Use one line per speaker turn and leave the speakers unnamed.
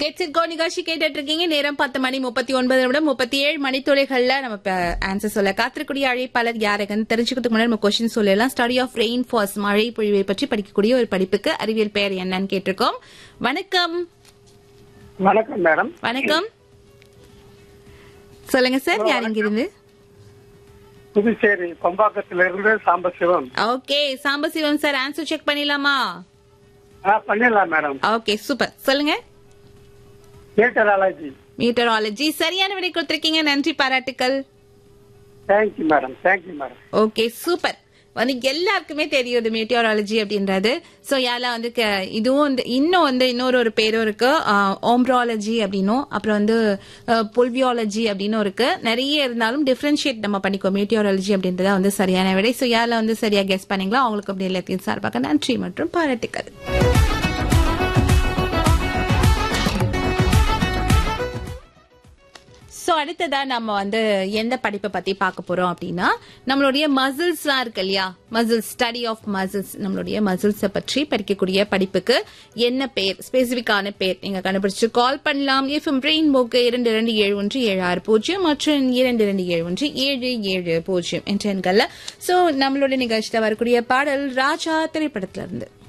gets it go நிகழ்ச்சி கேட்டுட்டு இருக்கீங்க நேரம் பத்து மணி முப்பத்தி ஒன்பது நிமிடம் முப்பத்தி ஏழு மணித்துறைகள்ல நம்ம ஆன்சர் சொல்ல காத்திருக்கூடிய அழைப்பாளர் யாருக்குன்னு தெரிஞ்சுக்கிறதுக்கு முன்னாடி நம்ம கொஸ்டின் சொல்லலாம் ஸ்டடி ஆஃப் ரெயின் ஃபால்ஸ் மழை பொழிவை பற்றி படிக்கக்கூடிய ஒரு படிப்புக்கு அறிவியல் பெயர் என்னன்னு கேட்டிருக்கோம் வணக்கம்
வணக்கம் மேடம்
வணக்கம் சொல்லுங்க சார் யார் இங்க இருந்து
புதுச்சேரி கொம்பாக்கத்திலிருந்து Sambasivam
okay Sambasivam sir answer check பண்ணிடலாமா
ஆ பண்ணிடலாம் மேடம்
ஓகே சூப்பர் சொல்லுங்க
மீட்டராலஜி
மீட்டராலஜி சரியான விடை கொடுத்திருக்கீங்க நன்றி பாராட்டுக்கள்
thank you madam thank you madam
okay super வந்து எல்லாருக்குமே தெரியும் இது மீட்டியோராலஜி அப்படின்றது ஸோ யாரெல்லாம் வந்து க- இதுவும் வந்து இன்னும் வந்து இன்னொரு ஒரு பேரும் இருக்கு ஓம்ப்ராலஜி அப்படின்னும் அப்புறம் வந்து புல்வியாலஜி அப்படின்னும் இருக்கு நிறைய இருந்தாலும் டிஃபரன்ஷியேட் நம்ம பண்ணிக்கோ மீட்டியோராலஜி அப்படின்றத வந்து சரியான விடை ஸோ யாரெல்லாம் வந்து சரியா கெஸ் பண்ணீங்களோ அவங்களுக்கு அப்படி எல்லாத்தையும் சார்பாக நன்றி மற்றும் பாராட்டுக்கள் ஸோ அடுத்ததா நம்ம வந்து எந்த படிப்பை பத்தி பார்க்க போறோம் அப்படின்னா நம்மளுடைய மசில்ஸ்லாம் இருக்கு இல்லையா மசில்ஸ் ஸ்டடி ஆஃப் மசில்ஸ் நம்மளுடைய மசில்ஸை பற்றி படிக்கக்கூடிய படிப்புக்கு என்ன பேர் ஸ்பெசிபிக்கான பேர் நீங்க கண்டுபிடிச்சு கால் பண்ணலாம் எஃப்எம் பிரெயின் போக்கு இரண்டு இரண்டு ஏழு ஒன்று ஏழு ஆறு பூஜ்ஜியம் மற்றும் இரண்டு இரண்டு ஏழு ஒன்று ஏழு ஏழு பூஜ்ஜியம் என்ற எண்கள்ல ஸோ நம்மளுடைய நிகழ்ச்சியில் வரக்கூடிய பாடல் ராஜா திரைப்படத்துல இருந்து